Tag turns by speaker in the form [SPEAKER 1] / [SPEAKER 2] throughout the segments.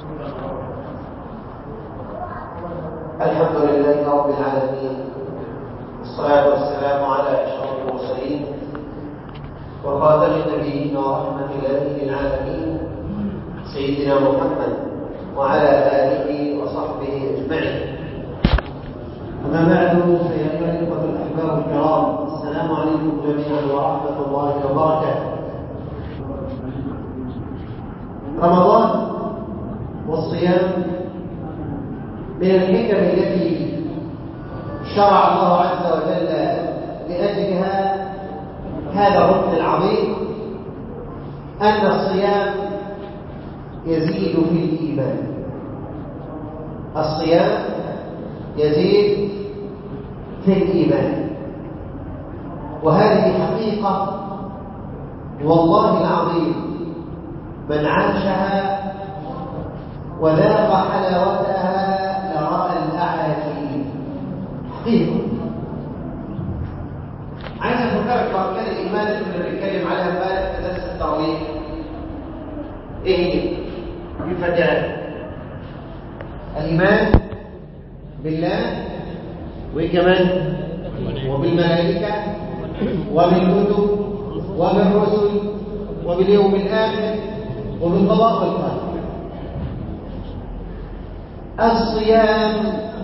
[SPEAKER 1] الحمد لله رب العالمين والصلاة والسلام على أشرف المرسلين وخاتم النبيين ورحمة الله للعالمين سيدنا محمد وعلى آله وصحبه أجمعين أما بعد فيا أيها الإخوة الأحباب الكرام السلام عليكم جميعا ورحمة الله وبركاته رمضان والصيام من الحكم التي شرع الله عز وجل لأجلها هذا الركن العظيم أن الصيام يزيد في الإيمان الصيام يزيد في الإيمان وهذه حقيقة والله العظيم من عاشها وذاق حلاوتها لرأى الأعاجيب حقيقة عايز افكرك باركان الايمان اللي كنا بنتكلم عليها امبارح في درس التراويح ايه هي؟ بفتحان الايمان بالله وكمان وبالملائكه وبالكتب وبالرسل وباليوم الاخر وبالقضاء والقدر الصيام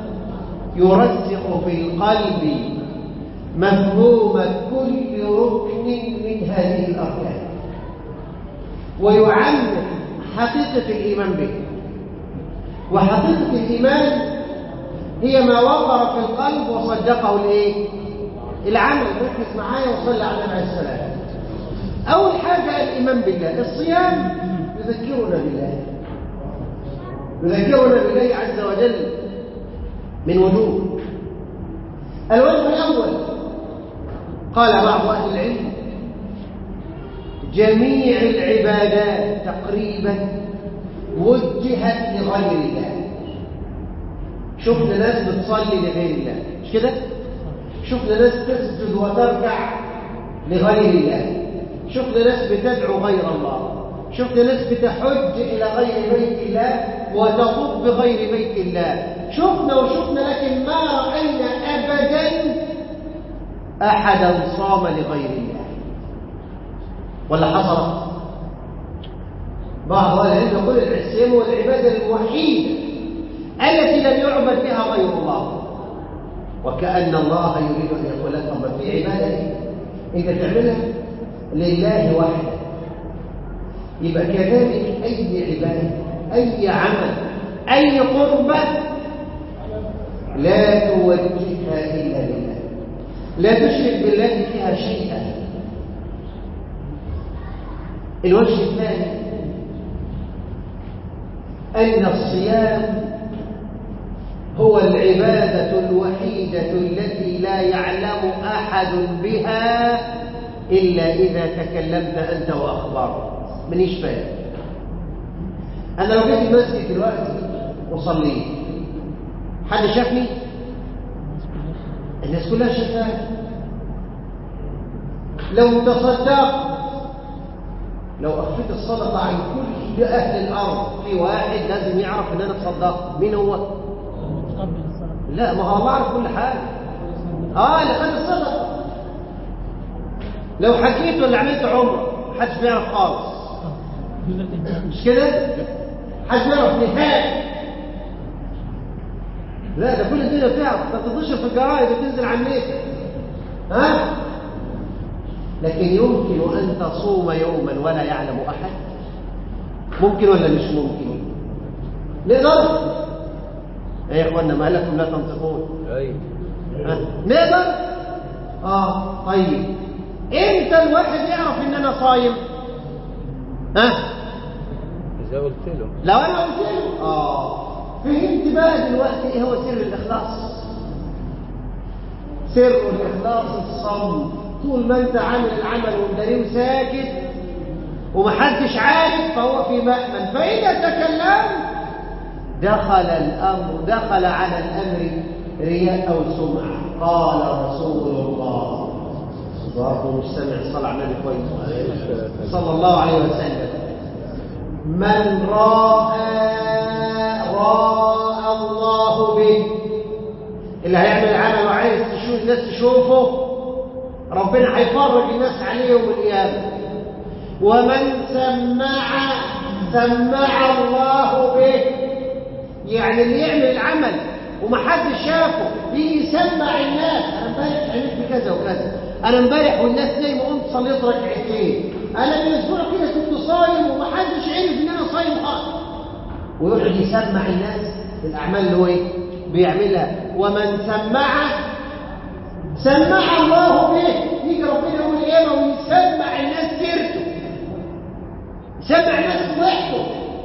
[SPEAKER 1] يرسخ في القلب مفهوم كل ركن من هذه الأركان ويعمق حقيقة الإيمان به وحقيقة الإيمان هي ما وقر في القلب وصدقه الايه العمل ركز معايا وصلى على النبي عليه السلام أول حاجة الإيمان بالله الصيام يذكرنا بالله يذكرنا بالله عز وجل من وجوه الوجه الأول قال بعض أهل العلم جميع العبادات تقريبا وجهت لغير الله شفنا ناس بتصلي لغير الله مش كده شفنا ناس تسجد وتركع لغير الله شفنا ناس بتدعو غير الله شفنا ناس بتحج إلى غير بيت الله وتطوف بغير بيت الله شفنا وشفنا لكن ما رأينا أبدا أحدا صام لغير الله ولا حصل بعض أهل العلم يقول الصيام هو العبادة الوحيدة التي لم يعبد بها غير الله وكأن الله يريد أن يقول لك أما في عبادة أنت تعملها لله وحده يبقى كذلك أي عبادة أي عمل أي قربة لا توجهها إلا لله لا تشرك بالله فيها شيئا الوجه الثاني أن الصيام هو العبادة الوحيدة التي لا يعلم أحد بها إلا إذا تكلمت أنت وأخبرت منيش فاهم أنا لو جيت المسجد دلوقتي وصليت حد شافني الناس كلها شافاني لو تصدقت لو أخفيت الصدقة عن كل أهل الأرض في واحد لازم يعرف إن أنا تصدقت مين هو؟ لا ما هو الله عارف كل حاجة آه اللي خد الصدقة لو حكيت ولا عملت عمره محدش بيعرف خالص مش كده؟ محدش بيعرف نهائي لا ده كل الدنيا بتعرف ده بتنتشر في الجرايد وتنزل على النت ها لكن يمكن ان تصوم يوما ولا يعلم احد ممكن ولا مش ممكن نقدر ايه يا اخوانا ما لكم لا تنطقون
[SPEAKER 2] ايوه
[SPEAKER 1] ها؟ نقدر اه طيب امتى الواحد يعرف ان انا صايم ها
[SPEAKER 2] اذا قلت له
[SPEAKER 1] لو انا قلت له اه فهمت بقى دلوقتي ايه هو سر الاخلاص سر الاخلاص الصمت طول ما انت عامل العمل ومداريه وساكت ومحدش عارف فهو في مأمن فإذا تكلمت دخل الأمر دخل على الأمر رياء أو سمعة قال رسول الله برضه مش سامع صلى على النبي كويس صلى الله عليه وسلم من راى الناس تشوفه ربنا هيفرج الناس عليه يوم القيامة ومن سمع سمع الله به يعني اللي يعمل العمل ومحدش شافه يجي يسمع الناس انا امبارح عملت بكذا وكذا انا امبارح والناس نايمه قمت صليت ركعتين انا من اسبوع كده كنت صايم ومحدش عرف ان انا صايم خالص ويقعد يسمع الناس الاعمال اللي هو ايه بيعملها ومن سمع سمع الله به يجي ربنا يوم القيامه ويسمع الناس سيرته يسمع الناس ضحكه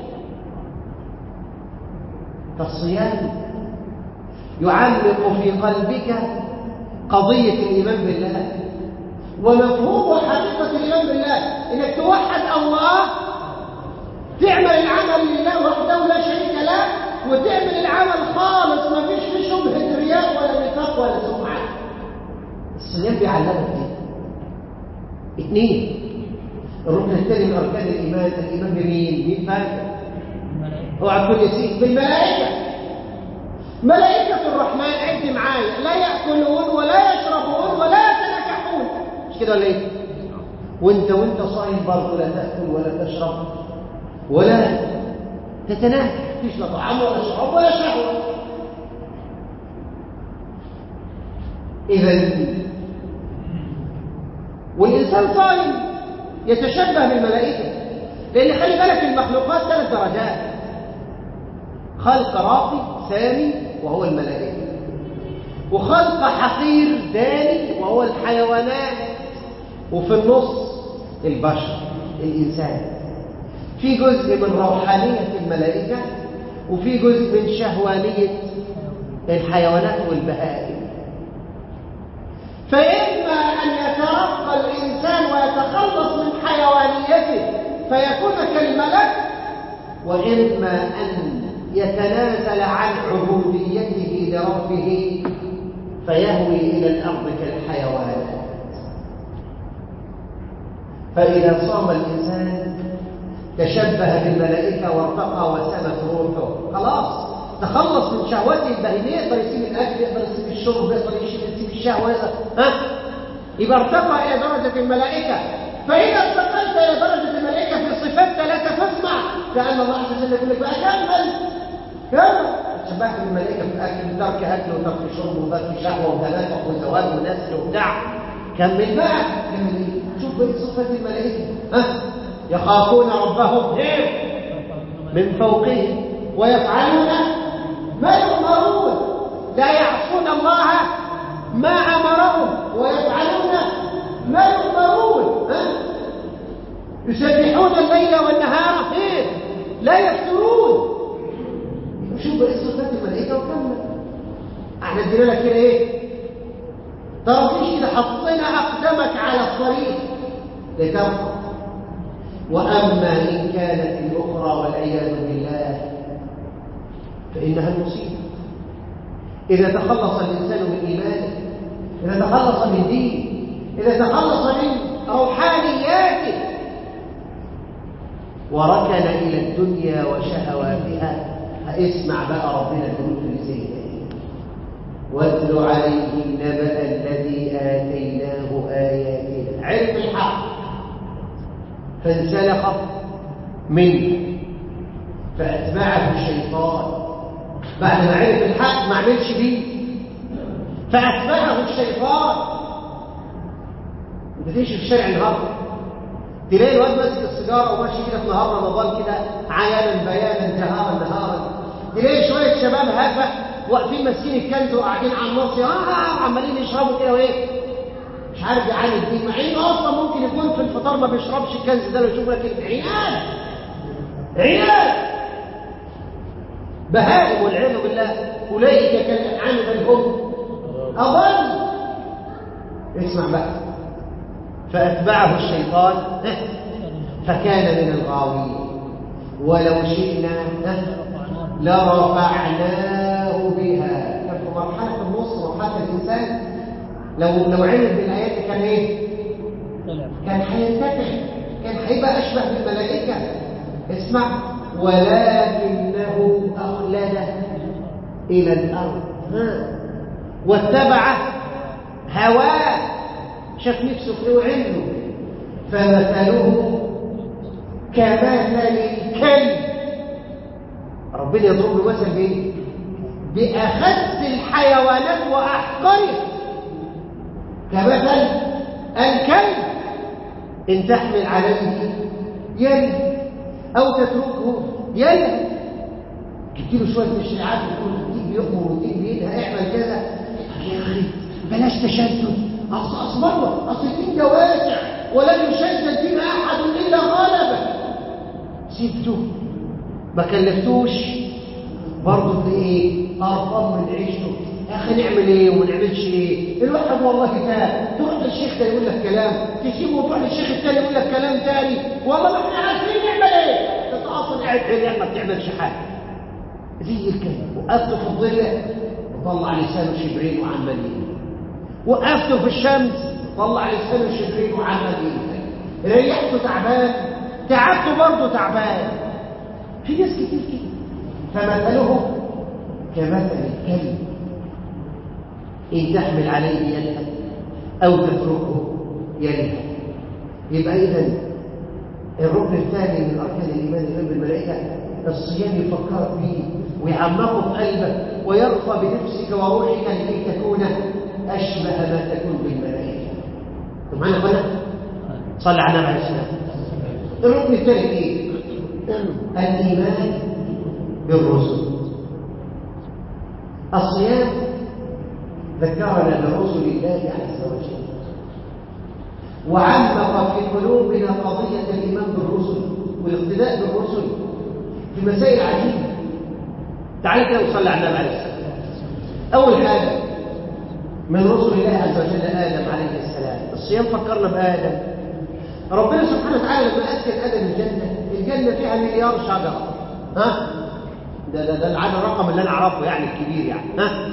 [SPEAKER 1] فالصيام يعلق في قلبك قضية الإيمان بالله ومفهوم وحقيقة الإيمان بالله إنك توحد الله تعمل العمل لله وحده لا شريك له وتعمل العمل خالص ما فيش فيه شبهة رياء ولا نفاق ولا سمعة الصيام بيعلمك دي اثنين الركن الثاني من أركان الإيمان الإيمان بمين؟ مين فاكر؟ اوعى تكون نسيت بالملائكة ملائكة الرحمن عد معايا لا يأكلون ولا يشربون ولا يتنكحون مش كده ولا ايه؟ وانت وانت صايم برضه لا تأكل ولا تشرب ولا تتناكح مفيش لا طعام ولا شراب ولا شهوة إذا والإنسان صايم يتشبه بالملائكة لأن خلي بالك المخلوقات ثلاث درجات خلق راقي سامي وهو الملائكة وخلق حقير داني وهو الحيوانات وفي النص البشر الإنسان في جزء من روحانية الملائكة وفي جزء من شهوانية الحيوانات والبهائم فإما أن يترقى الإنسان ويتخلص من حيوانيته فيكون كالملك وإما أن يتنازل عن عبوديته لربه فيهوي إلى الأرض كالحيوانات فإذا صام الإنسان تشبه بالملائكة وارتقى وسمت روحه خلاص تخلص من شهوته البهيمية يقدر يسيب الأكل يقدر يسيب الشرب يقدر يسيب الشهوة يقدر ها يبقى ارتقى إلى درجة الملائكة فإذا ارتقيت إلى درجة الملائكة في صفات ثلاثة فاسمع كأن الله عز وجل يقول لك بقى كمل كمل شبهت بالملائكة في الأكل ترك أكل وترك شرب وترك شهوة وتنافق وزواج ونسل وبتاع كمل بقى كمل إيه؟ شوف بقى صفات الملائكة ها يخافون ربهم من فوقهم ويفعلون ما يؤمرون لا يعصون الله ما أمرهم ويفعلون ما يؤمرون يسبحون الليل والنهار خير لا يفترون شوف بقى صفات الملائكة وكمل احنا ادينا لك كده ايه طرفيش كده حطينا اقدامك على الطريق لتبقى واما ان كانت الاخرى والعياذ بالله فانها المصيبه اذا تخلص الانسان من ايمانه اذا تخلص من دينه اذا تخلص من روحانياته وركن الى الدنيا وشهواتها اسمع بقى ربنا يقول في زي واتل عليهم نبأ الذي آتيناه آياتنا عرف الحق فانسلخ منه فأتبعه الشيطان بعد ما عرف الحق ما عملش بيه فأتبعه الشيطان انت تمشي في الشارع النهارده تلاقي الواد ماسك السيجاره وماشي كده في نهار رمضان كده عيانا بيانا جهارا نهارا تلاقي شويه شباب هفه واقفين ماسكين الكنز وقاعدين على النص اه عمالين يشربوا كده وايه مش عارف يعاني الدين مع انه اصلا ممكن يكون في الفطار ما بيشربش الكنز ده لو يشوف لك عيال عيال بهائم والعياذ بالله اولئك كالانعام بل هم اضل اسمع بقى فاتبعه الشيطان فكان من الغاوين ولو شئنا لرفعناه بها كان في مرحله النص مرحله الانسان لو لو علم بالايات كان ايه كان هينتفع كان هيبقى اشبه بالملائكه اسمع ولكنه اخلد الى الارض ها واتبع هواه شاف نفسه في وعينه فمثله كمثل الكلب ربنا يضرب له مثل بايه باخس الحيوانات واحقرها كمثل الكلب ان تحمل عليه يلهث او تتركه يلهث جبت له شويه تشريعات وتقول الدين بيأمر والدين بينهى اعمل كذا يا اخي بلاش تشدد اصل اصبر اصل الدين ده واسع ولن يشدد دين احد الا غلبه سبته ما كلفتوش برضه في ايه قرفان من عيشته يا اخي نعمل ايه وما نعملش ايه الواحد والله تاب تروح للشيخ ده يقول لك كلام تسيبه وتروح للشيخ الثاني يقول لك كلام ثاني والله ما احنا عارفين نعمل ايه انت اصلا قاعد في ما بتعملش حاجه زي الكلب وقفته في الظل وطلع لسانه شبرين وعمال يهدى وقفته في الشمس طلع لسانه شبرين وعمال يهدى ريحته تعبان تعبته برضه تعبان في ناس كتير كده فمثلهم كمثل الكلب إن تحمل عليه يلهث أو تتركه يلهث يبقى إذا الركن الثاني من أركان الإيمان الإيمان بالملائكة الصيام يفكرك به ويعمقه في قلبك ويرقى بنفسك وروحك لكي تكون أشبه ما تكون بالملائكة طب معنا هنا صلى على النبي عليه السلام الركن الثالث إيه؟ الإيمان بالرسل الصيام ذكرنا برسل الله عز وجل وعمق في قلوبنا قضية الإيمان بالرسل والاقتداء بالرسل في مسائل عجيبة تعالى كده وصلي على النبي عليه السلام أول حاجة من رسل الله عز وجل آدم عليه السلام الصيام فكرنا بآدم ربنا سبحانه وتعالى لما أسكن آدم الجنة الجنة فيها مليار شجرة ها ده ده ده العدد الرقم اللي أنا أعرفه يعني الكبير يعني ها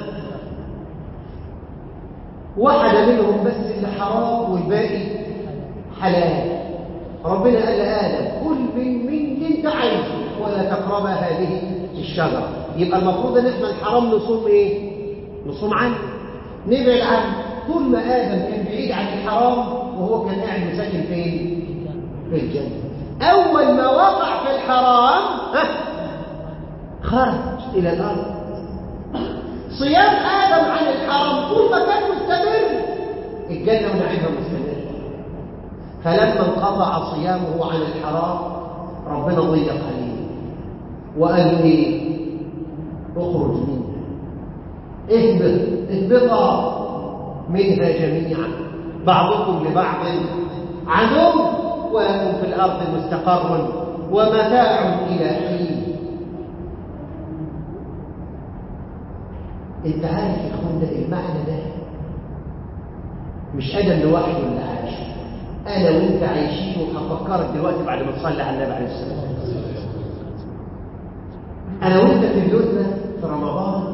[SPEAKER 1] واحدة منهم بس اللي حرام والباقي حلال ربنا قال لآدم كل من من اللي انت عايزه ولا تقرب هذه الشجرة يبقى المفروض ان احنا الحرام نصوم ايه نصوم عنه نبعد عنه طول ما آدم كان بعيد عن الحرام وهو كان قاعد مساكن فين في الجنة أول ما وقع في الحرام ها خرج إلى الأرض صيام آدم عن الحرام طول ما كان مستمر الجنة ونعيمها مستمر فلما انقطع صيامه عن الحرام ربنا ضيق عليه وقال له ايه اخرج منها اهبط اهبطا منها جميعا بعضكم لبعض عدو ولكم في الارض مستقر ومتاع الى حين انت عارف يا اخوانا المعنى ده مش ادم لوحده اللي عايش انا وانت عايشين وهفكرك دلوقتي بعد ما تصلي على النبي عليه الصلاه والسلام انا وانت في بيوتنا في رمضان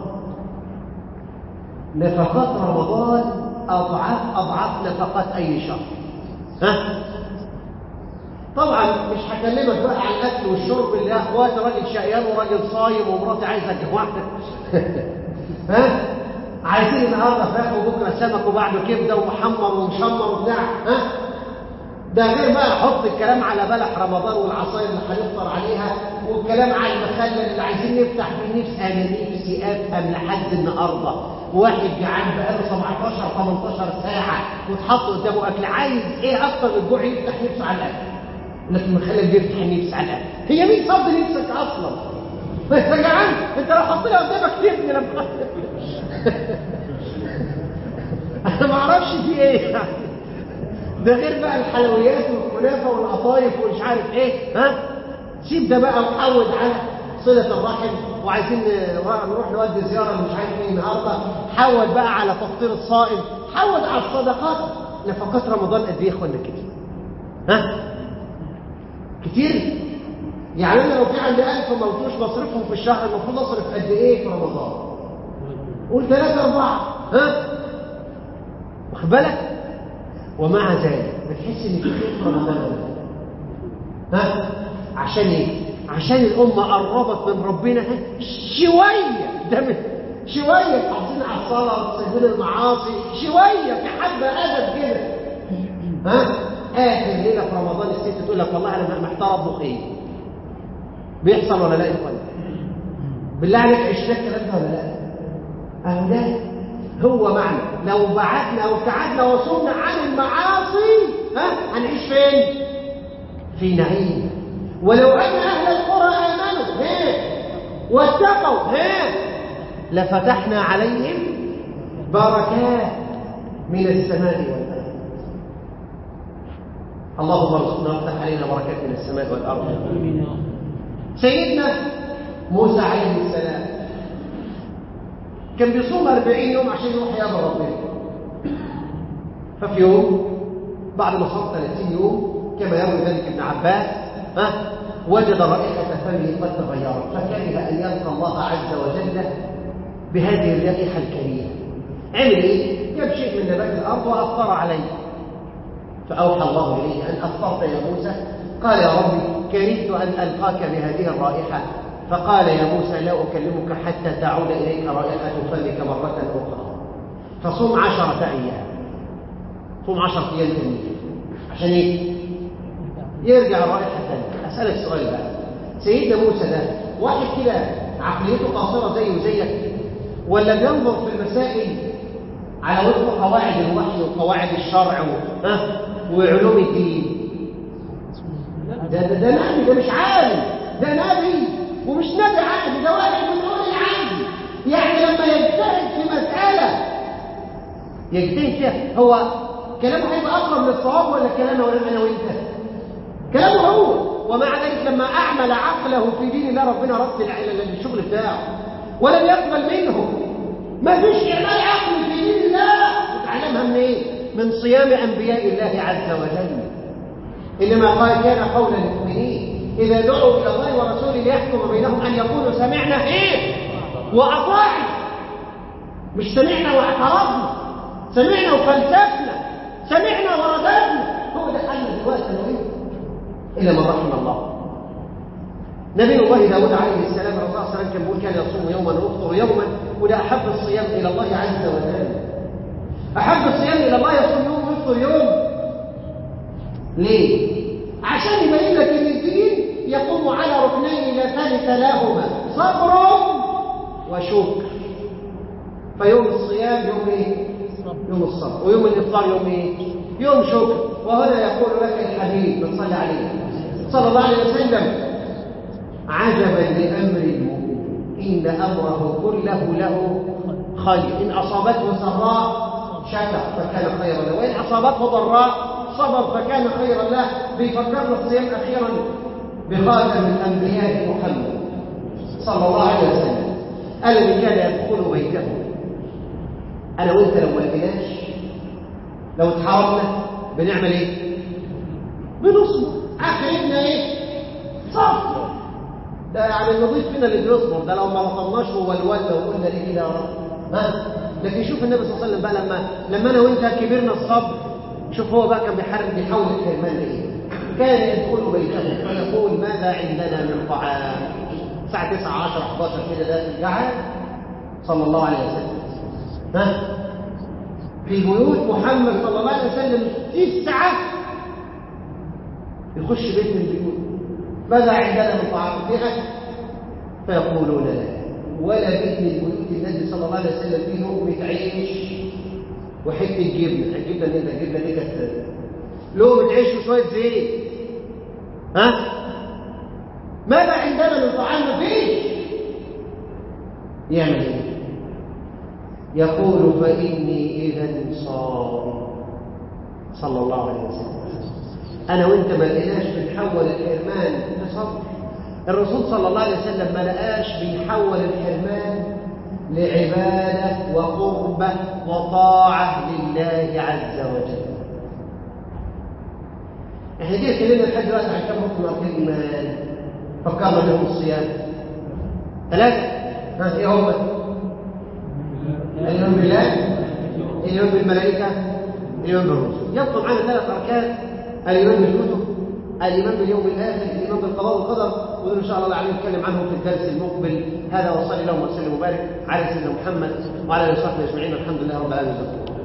[SPEAKER 1] نفقات رمضان اضعاف اضعاف نفقات اي شهر ها طبعا مش هكلمك بقى عن الاكل والشرب اللي يا اخواتي راجل شقيان وراجل صايم ومراتي عايزه جوعتك ها عايزين النهارده فراخ وبكره سمك وبعده كبده ومحمر ومشمر وبتاع ها ده غير بقى احط الكلام على بلح رمضان والعصاير اللي هنفطر عليها والكلام على المخلل اللي عايزين نفتح فيه نفس انا نفسي افهم لحد النهارده واحد جعان بقاله 17 18 ساعه وتحط قدامه اكل عايز ايه اكتر من الجوع يفتح نفسه على الاكل لكن المخلل بيفتح النفس على الاكل هي مين صد نفسك اصلا انت جعان انت لو حطينا قدامك تبني لما انا ما اعرفش في ايه ده غير بقى الحلويات والكنافه والقطايف ومش عارف ايه ها سيب ده بقى وحود على صله الرحم وعايزين نروح نودي زياره مش عارف ايه النهارده حود بقى على تفطير الصائم حود على الصدقات نفقات رمضان قد ايه يا اخوانا كتير ها كتير يعني انا لو في عندي 1000 موتوش بصرفهم في الشهر المفروض اصرف قد ايه في رمضان قول ثلاثة أربعة ها واخد بالك ومع ذلك بتحس ان في خير في رمضان ها عشان ايه عشان الامه قربت من ربنا ها شويه ده من شوية حافظين على الصلاة وسايبين المعاصي شوية في حبة أدب كده ها آخر ليلة في رمضان الست تقول لك والله أنا محتار أطبخ إيه بيحصل ولا لا يا إخوان بالله عليك عشنا الكلام ده ولا لا أهو ده هو معنى لو بعدنا وابتعدنا وصلنا عن المعاصي ها هنعيش فين في نعيم ولو أن أهل القرى آمنوا ها واتقوا ها لفتحنا عليهم بركات من السماء والأرض اللهم ارزقنا وافتح علينا بركات من السماء والأرض سيدنا موسى عليه السلام كان بيصوم 40 يوم عشان يروح يقابل ربنا ففي يوم بعد ما صام 30 يوم كما يروي ذلك ابن عباس ها وجد رائحة فمه قد تغيرت فكره أن يلقى الله عز وجل بهذه الرائحة الكريهة عمل إيه؟ جاب شيء من نبات الأرض وأفطر عليه فأوحى الله إليه أن أفطرت يا موسى قال يا ربي كرهت أن ألقاك بهذه الرائحة فقال يا موسى لا أكلمك حتى تعود إليك رائحة فمك مرة أخرى فصوم عشرة أيام صوم عشرة أيام تانيين عشان إيه؟ يرجع الرائحة الثانية أسألك سؤال بقى سيدنا موسى ده واحد كده عقليته قاصرة زيه وزيك ولا بينظر في المسائل على وفق قواعد الوحي وقواعد الشرع و... ها؟ وعلوم الدين ده ده, ده نبي ده مش عالم ده نبي ومش نبي عادي ده واحد من اولي العادي يعني لما يجتهد في مسألة يجتهد فيها هو كلامه هيبقى أقرب للصواب ولا كلامه ولا أنا وأنت كلامه هو ومع ذلك لما أعمل عقله في دين الله ربنا رد الشغل بتاعه ولم يقبل منه ما فيش إعمال عقل في دين الله تتعلمها من إيه؟ من صيام أنبياء الله عز وجل إنما قال كان قول المؤمنين إذا دعوا إلى الله ورسوله ليحكم بينهم أن يقولوا سمعنا إيه وأطعنا مش سمعنا واعترضنا سمعنا وفلسفنا سمعنا ورددنا هو ده حل دلوقتي أنا إلا من رحم الله نبي الله داود عليه السلام الرسول صلى الله عليه وسلم كان بيقول كان يصوم يوما ويفطر يوما وده أحب الصيام إلى الله عز وجل أحب الصيام إلى الله يصوم يوم ويفطر يوم ليه؟ عشان يبين لك ان الدين يقوم على ركنين لا ثالث لهما صبر وشكر فيوم الصيام يوم ايه يوم الصبر ويوم الافطار يوم ايه يوم شكر وهنا يقول لك الحبيب من صلى عليه صلى الله عليه وسلم عجبا لامر المؤمن ان امره كله له خير ان اصابته سراء شكر فكان خيرا له وان اصابته ضراء صبر فكان خيرا له بيفكرنا الصيام اخيرا بخاتم الانبياء محمد صلى الله عليه وسلم الذي كان يدخل بيته انا وانت لو ما لقيناش لو اتحرمنا بنعمل ايه بنصبر اخرتنا ايه صبر ده يعني النظيف فينا اللي بيصبر ده لو ما وصلناش هو الولد وقلنا ليه كده يا رب ها لكن شوف النبي صلى الله عليه وسلم بقى لما لما انا وانت كبرنا الصبر شوف هو بقى كان بيحارب بيحاول الحرمان ايه كان يدخل بيته فيقول ماذا عندنا من طعام الساعه 9 10 11 كده ده جعان صلى الله عليه وسلم ها في بيوت محمد صلى الله عليه وسلم تسعه يخش بيت من البيوت ماذا عندنا من طعام في اكل فيقولون لا ولا بيت من بيوت النبي صلى الله عليه وسلم فيه لقمه عيش وحته جبنه الجبنه دي الجبنه دي كانت لقمه عيش وشويه زيت ها ماذا عندنا من طعام مفيش يعمل ايه يقول فاني اذا صائم صلى الله عليه وسلم انا وانت ما لقيناش بنحول الحرمان لصبر الرسول صلى الله عليه وسلم ما لقاش بيحول الحرمان لعبادة وقربة وطاعة لله عز وجل احنا دي اتكلمنا لحد دلوقتي عن كم ركن اركان الايمان فكرنا بهم الصيام ثلاثة ها ايه هم؟ الايمان بالله الايمان بالملائكة الايمان بالرسل يبقى معنا ثلاث اركان الايمان بالكتب الايمان باليوم الاخر الايمان بالقضاء والقدر ودول إن شاء الله العليم نتكلم عنهم في الدرس المقبل هذا وصلي اللهم وسلم وبارك على سيدنا محمد وعلى آله وصحبه أجمعين الحمد لله رب العالمين